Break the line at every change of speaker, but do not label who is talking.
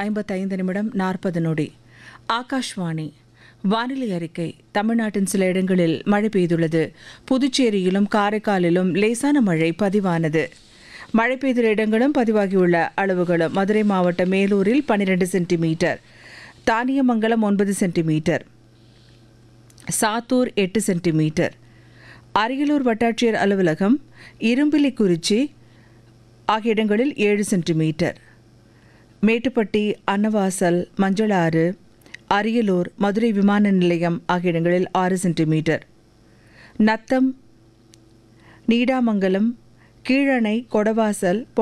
ஐம்பத்தைந்து நிமிடம் நாற்பது நொடி ஆகாஷ்வாணி வானிலை அறிக்கை தமிழ்நாட்டின் சில இடங்களில் மழை பெய்துள்ளது புதுச்சேரியிலும் காரைக்காலிலும் லேசான மழை பதிவானது மழை பெய்துள்ள இடங்களும் பதிவாகியுள்ள அளவுகளும் மதுரை மாவட்டம் மேலூரில் பன்னிரண்டு சென்டிமீட்டர் தானியமங்கலம் ஒன்பது சென்டிமீட்டர் சாத்தூர் எட்டு சென்டிமீட்டர் அரியலூர் வட்டாட்சியர் அலுவலகம் இரும்பிலிக்குறிச்சி ஆகிய இடங்களில் ஏழு சென்டிமீட்டர் மேட்டுப்பட்டி அன்னவாசல் மஞ்சளாறு அரியலூர் மதுரை விமான நிலையம் ஆகிய இடங்களில் ஆறு சென்டிமீட்டர் நத்தம் நீடாமங்கலம் கீழணை கொடவாசல்